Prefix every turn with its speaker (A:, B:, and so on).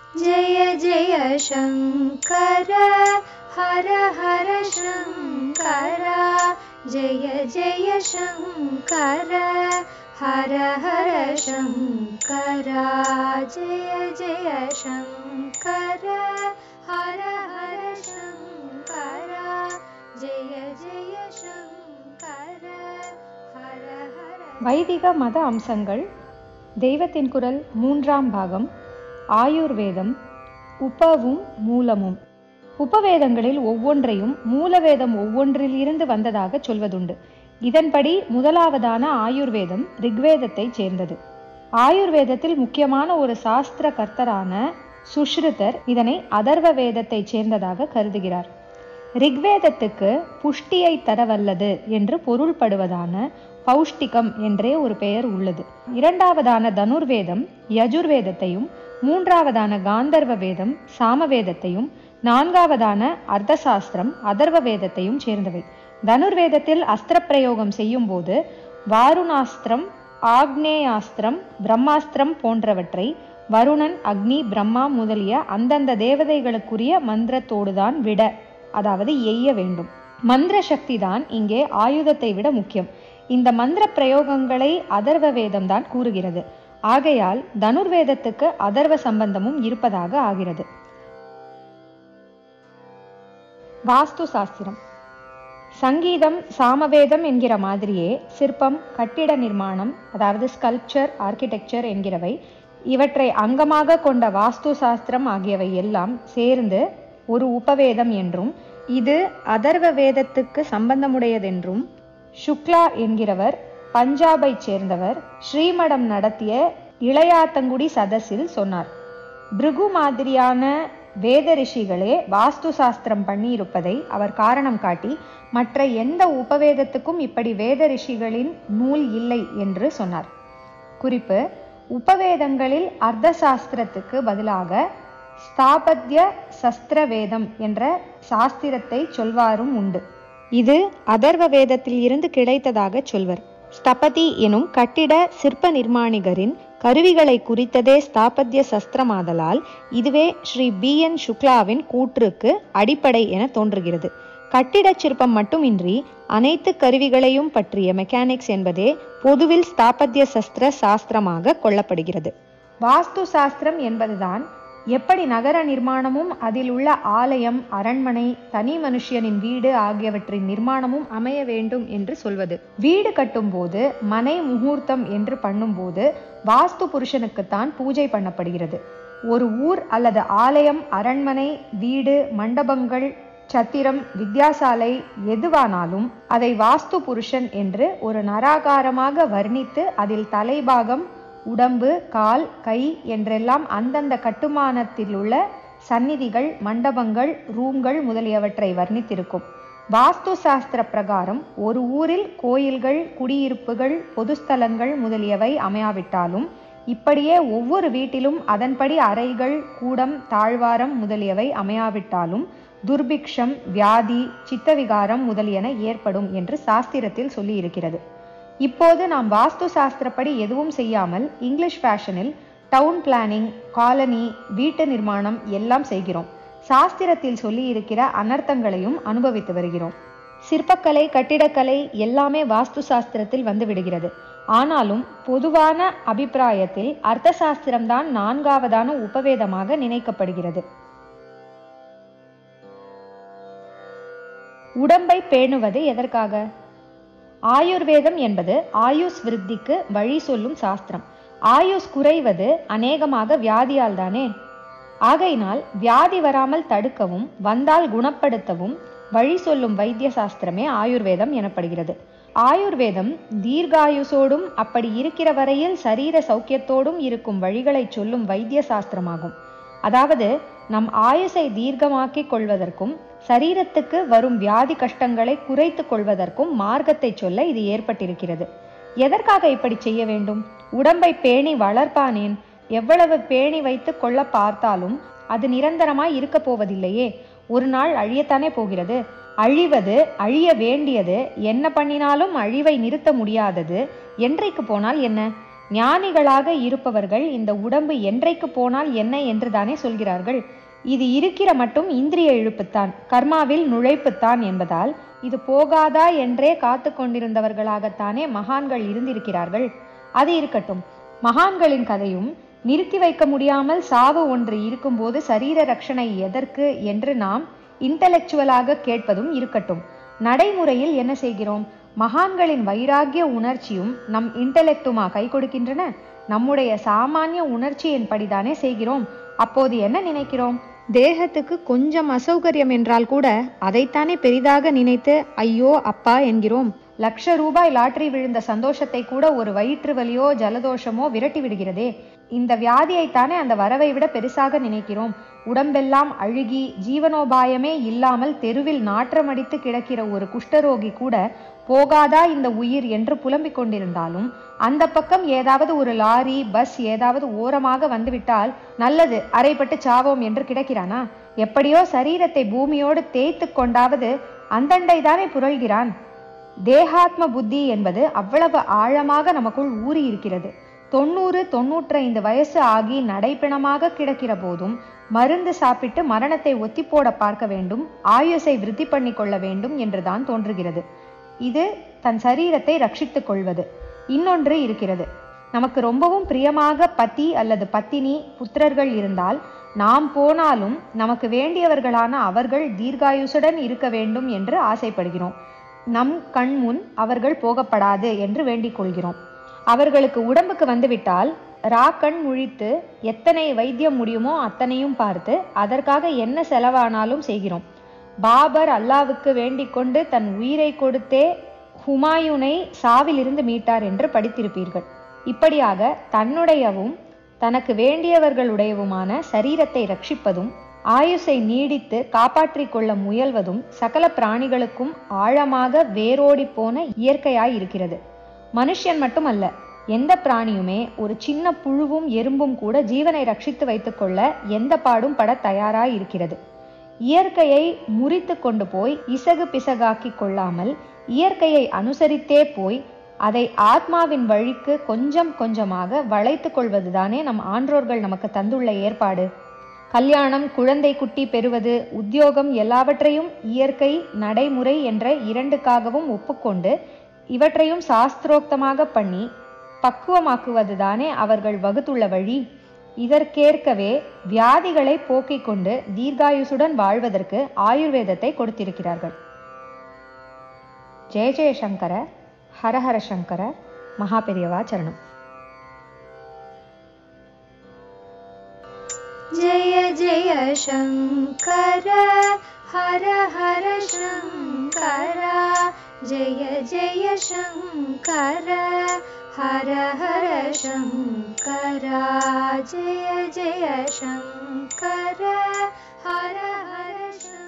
A: जय जय शङ्कर हर हर शङ्कर जय जय शङ्कर हर हर शङ्कर जय जय शङ्कर हर हर शङ्कर जय जय शङ्कर हर हर
B: வைதிக மத அம்சங்கள் தெய்வத்தின் குரல் மூன்றாம் பாகம் ஆயுர்வேதம் உபவும் மூலமும் உபவேதங்களில் ஒவ்வொன்றையும் மூலவேதம் ஒவ்வொன்றில் இருந்து வந்ததாக சொல்வதுண்டு இதன்படி முதலாவதான ஆயுர்வேதம் ரிக்வேதத்தைச் சேர்ந்தது ஆயுர்வேதத்தில் முக்கியமான ஒரு சாஸ்திர கர்த்தரான சுஷ்ருதர் இதனை அதர்வ வேதத்தைச் சேர்ந்ததாக கருதுகிறார் ரிக்வேதத்துக்கு புஷ்டியை தரவல்லது என்று பொருள்படுவதான பௌஷ்டிகம் என்றே ஒரு பெயர் உள்ளது இரண்டாவதான தனுர்வேதம் யஜுர்வேதத்தையும் மூன்றாவதான காந்தர்வ வேதம் சாமவேதத்தையும் நான்காவதான அர்த்தசாஸ்திரம் அதர்வ வேதத்தையும் சேர்ந்தவை தனுர்வேதத்தில் அஸ்திர பிரயோகம் செய்யும் போது வாருணாஸ்திரம் ஆக்னேயாஸ்திரம் பிரம்மாஸ்திரம் போன்றவற்றை வருணன் அக்னி பிரம்மா முதலிய அந்தந்த தேவதைகளுக்குரிய மந்திரத்தோடுதான் விட அதாவது எய்ய வேண்டும் மந்திர சக்தி தான் இங்கே ஆயுதத்தை விட முக்கியம் இந்த மந்திர பிரயோகங்களை அதர்வ வேதம் தான் கூறுகிறது ஆகையால் தனுர்வேதத்துக்கு அதர்வ சம்பந்தமும் இருப்பதாக ஆகிறது வாஸ்து சாஸ்திரம் சங்கீதம் சாமவேதம் என்கிற மாதிரியே சிற்பம் கட்டிட நிர்மாணம் அதாவது ஸ்கல்ப்சர் ஆர்கிடெக்சர் என்கிறவை இவற்றை அங்கமாக கொண்ட வாஸ்து சாஸ்திரம் ஆகியவை எல்லாம் சேர்ந்து ஒரு உபவேதம் என்றும் இது அதர்வ வேதத்துக்கு சம்பந்தமுடையதென்றும் சுக்லா என்கிறவர் பஞ்சாபை சேர்ந்தவர் ஸ்ரீமடம் நடத்திய இளையாத்தங்குடி சதஸில் சொன்னார் பிருகு மாதிரியான வேத ரிஷிகளே வாஸ்து சாஸ்திரம் பண்ணியிருப்பதை அவர் காரணம் காட்டி மற்ற எந்த உபவேதத்துக்கும் இப்படி வேத ரிஷிகளின் நூல் இல்லை என்று சொன்னார் குறிப்பு உபவேதங்களில் அர்த்த சாஸ்திரத்துக்கு பதிலாக ஸ்தாபத்ய சஸ்திர வேதம் என்ற சாஸ்திரத்தை சொல்வாரும் உண்டு இது அதர்வ வேதத்தில் இருந்து கிடைத்ததாக சொல்வர் ஸ்தபதி எனும் கட்டிட சிற்ப நிர்மாணிகரின் கருவிகளை குறித்ததே ஸ்தாபத்ய சஸ்திரமாதலால் இதுவே ஸ்ரீ பி என் சுக்லாவின் கூற்றுக்கு அடிப்படை என தோன்றுகிறது கட்டிடச் சிற்பம் மட்டுமின்றி அனைத்து கருவிகளையும் பற்றிய மெக்கானிக்ஸ் என்பதே பொதுவில் ஸ்தாபத்ய சஸ்திர சாஸ்திரமாக கொள்ளப்படுகிறது வாஸ்து சாஸ்திரம் என்பதுதான் எப்படி நகர நிர்மாணமும் அதில் உள்ள ஆலயம் அரண்மனை தனி மனுஷியனின் வீடு ஆகியவற்றின் நிர்மாணமும் அமைய வேண்டும் என்று சொல்வது வீடு கட்டும்போது மனை முகூர்த்தம் என்று பண்ணும்போது வாஸ்து புருஷனுக்குத்தான் பூஜை பண்ணப்படுகிறது ஒரு ஊர் அல்லது ஆலயம் அரண்மனை வீடு மண்டபங்கள் சத்திரம் வித்யாசாலை எதுவானாலும் அதை வாஸ்து புருஷன் என்று ஒரு நராகாரமாக வர்ணித்து அதில் தலைபாகம் உடம்பு கால் கை என்றெல்லாம் அந்தந்த கட்டுமானத்தில் உள்ள சந்நிதிகள் மண்டபங்கள் ரூம்கள் முதலியவற்றை வர்ணித்திருக்கும் வாஸ்து சாஸ்திர பிரகாரம் ஒரு ஊரில் கோயில்கள் குடியிருப்புகள் பொதுஸ்தலங்கள் முதலியவை அமையாவிட்டாலும் இப்படியே ஒவ்வொரு வீட்டிலும் அதன்படி அறைகள் கூடம் தாழ்வாரம் முதலியவை அமையாவிட்டாலும் துர்பிக்ஷம் வியாதி சித்தவிகாரம் முதலியன ஏற்படும் என்று சாஸ்திரத்தில் சொல்லி இருக்கிறது இப்போது நாம் வாஸ்து சாஸ்திரப்படி எதுவும் செய்யாமல் இங்கிலீஷ் ஃபேஷனில் டவுன் பிளானிங் காலனி வீட்டு நிர்மாணம் எல்லாம் செய்கிறோம் சாஸ்திரத்தில் சொல்லி இருக்கிற அனர்த்தங்களையும் அனுபவித்து வருகிறோம் சிற்பக்கலை கட்டிடக்கலை எல்லாமே வாஸ்து சாஸ்திரத்தில் வந்து விடுகிறது ஆனாலும் பொதுவான அபிப்பிராயத்தில் அர்த்த சாஸ்திரம்தான் நான்காவதான உபவேதமாக நினைக்கப்படுகிறது உடம்பை பேணுவது எதற்காக ஆயுர்வேதம் என்பது ஆயுஸ் விருத்திக்கு வழி சொல்லும் சாஸ்திரம் ஆயுஸ் குறைவது அநேகமாக வியாதியால் தானே ஆகையினால் வியாதி வராமல் தடுக்கவும் வந்தால் குணப்படுத்தவும் வழி சொல்லும் வைத்திய சாஸ்திரமே ஆயுர்வேதம் எனப்படுகிறது ஆயுர்வேதம் தீர்காயுசோடும் அப்படி இருக்கிற வரையில் சரீர சௌக்கியத்தோடும் இருக்கும் வழிகளை சொல்லும் வைத்திய சாஸ்திரமாகும் அதாவது நம் ஆயுசை தீர்க்கமாக்கிக் கொள்வதற்கும் சரீரத்துக்கு வரும் வியாதி கஷ்டங்களை குறைத்து கொள்வதற்கும் மார்க்கத்தை சொல்ல இது ஏற்பட்டிருக்கிறது எதற்காக இப்படி செய்ய வேண்டும் உடம்பை பேணி வளர்ப்பானேன் எவ்வளவு பேணி வைத்து கொள்ள பார்த்தாலும் அது நிரந்தரமாய் இருக்க போவதில்லையே ஒரு நாள் அழியத்தானே போகிறது அழிவது அழிய வேண்டியது என்ன பண்ணினாலும் அழிவை நிறுத்த முடியாதது என்றைக்கு போனால் என்ன ஞானிகளாக இருப்பவர்கள் இந்த உடம்பு என்றைக்கு போனால் என்ன என்று தானே சொல்கிறார்கள் இது இருக்கிற மட்டும் இந்திரிய இழுப்புத்தான் கர்மாவில் நுழைப்புத்தான் என்பதால் இது போகாதா என்றே காத்து கொண்டிருந்தவர்களாகத்தானே மகான்கள் இருந்திருக்கிறார்கள் அது இருக்கட்டும் மகான்களின் கதையும் நிறுத்தி வைக்க முடியாமல் சாவு ஒன்று இருக்கும்போது சரீர ரட்சணை எதற்கு என்று நாம் இன்டலெக்சுவலாக கேட்பதும் இருக்கட்டும் நடைமுறையில் என்ன செய்கிறோம் மகான்களின் வைராகிய உணர்ச்சியும் நம் இன்டலெக்டுமா கை கொடுக்கின்றன நம்முடைய சாமானிய உணர்ச்சியின் படிதானே செய்கிறோம் அப்போது என்ன நினைக்கிறோம் தேகத்துக்கு கொஞ்சம் அசௌகரியம் என்றால் கூட அதைத்தானே பெரிதாக நினைத்து ஐயோ அப்பா என்கிறோம் லட்ச ரூபாய் லாட்டரி விழுந்த சந்தோஷத்தை கூட ஒரு வயிற்று வலியோ ஜலதோஷமோ விரட்டி விடுகிறதே இந்த வியாதியைத்தானே அந்த வரவை விட பெருசாக நினைக்கிறோம் உடம்பெல்லாம் அழுகி ஜீவனோபாயமே இல்லாமல் தெருவில் நாற்றமடித்து கிடக்கிற ஒரு குஷ்டரோகி கூட போகாதா இந்த உயிர் என்று புலம்பிக் கொண்டிருந்தாலும் அந்த பக்கம் ஏதாவது ஒரு லாரி பஸ் ஏதாவது ஓரமாக வந்துவிட்டால் நல்லது அரைப்பட்டு சாவோம் என்று கிடக்கிறானா எப்படியோ சரீரத்தை பூமியோடு தேய்த்து கொண்டாவது அந்தண்டை தானே புரள்கிறான் தேகாத்ம புத்தி என்பது அவ்வளவு ஆழமாக நமக்குள் ஊறி இருக்கிறது தொண்ணூறு தொன்னூற்றைந்து வயசு ஆகி நடைப்பிணமாக கிடக்கிற போதும் மருந்து சாப்பிட்டு மரணத்தை ஒத்தி போட பார்க்க வேண்டும் ஆயுசை விருத்தி பண்ணி கொள்ள வேண்டும் என்றுதான் தோன்றுகிறது இது தன் சரீரத்தை ரட்சித்துக் கொள்வது இன்னொன்று இருக்கிறது நமக்கு ரொம்பவும் பிரியமாக பதி அல்லது பத்தினி புத்திரர்கள் இருந்தால் நாம் போனாலும் நமக்கு வேண்டியவர்களான அவர்கள் தீர்காயுசுடன் இருக்க வேண்டும் என்று ஆசைப்படுகிறோம் நம் கண் முன் அவர்கள் போகப்படாது என்று வேண்டிக் கொள்கிறோம் அவர்களுக்கு உடம்புக்கு வந்துவிட்டால் ராக்கண் முழித்து எத்தனை வைத்தியம் முடியுமோ அத்தனையும் பார்த்து அதற்காக என்ன செலவானாலும் செய்கிறோம் பாபர் அல்லாவுக்கு வேண்டிக் கொண்டு தன் உயிரை கொடுத்தே ஹுமாயூனை சாவிலிருந்து மீட்டார் என்று படித்திருப்பீர்கள் இப்படியாக தன்னுடையவும் தனக்கு வேண்டியவர்களுடையவுமான சரீரத்தை ரட்சிப்பதும் ஆயுசை நீடித்து காப்பாற்றிக் கொள்ள முயல்வதும் சகல பிராணிகளுக்கும் ஆழமாக வேரோடி போன இயற்கையாய் இருக்கிறது மனுஷன் மட்டுமல்ல எந்த பிராணியுமே ஒரு சின்ன புழுவும் எறும்பும் கூட ஜீவனை ரட்சித்து வைத்துக்கொள்ள எந்த பாடும் பட தயாராய் இருக்கிறது இயற்கையை முறித்து கொண்டு போய் இசகு பிசகாக்கி கொள்ளாமல் இயற்கையை அனுசரித்தே போய் அதை ஆத்மாவின் வழிக்கு கொஞ்சம் கொஞ்சமாக வளைத்து கொள்வதுதானே நம் ஆன்றோர்கள் நமக்கு தந்துள்ள ஏற்பாடு கல்யாணம் குழந்தை குட்டி பெறுவது உத்தியோகம் எல்லாவற்றையும் இயற்கை நடைமுறை என்ற இரண்டுக்காகவும் ஒப்புக்கொண்டு இவற்றையும் சாஸ்திரோக்தமாக பண்ணி பக்குவமாக்குவதுதானே அவர்கள் வகுத்துள்ள வழி இதற்கேற்கவே வியாதிகளை போக்கிக் கொண்டு தீர்காயுசுடன் வாழ்வதற்கு ஆயுர்வேதத்தை கொடுத்திருக்கிறார்கள் ஜெய ஜெயசங்கர ஹரஹர சங்கர மகாபெரியவா சரணம்
A: जय जय शङ्कर हर हर शङ्कर जय जय शङ्कर हर हर शङ्कर जय जय शङ्कर हर हर शङ्कर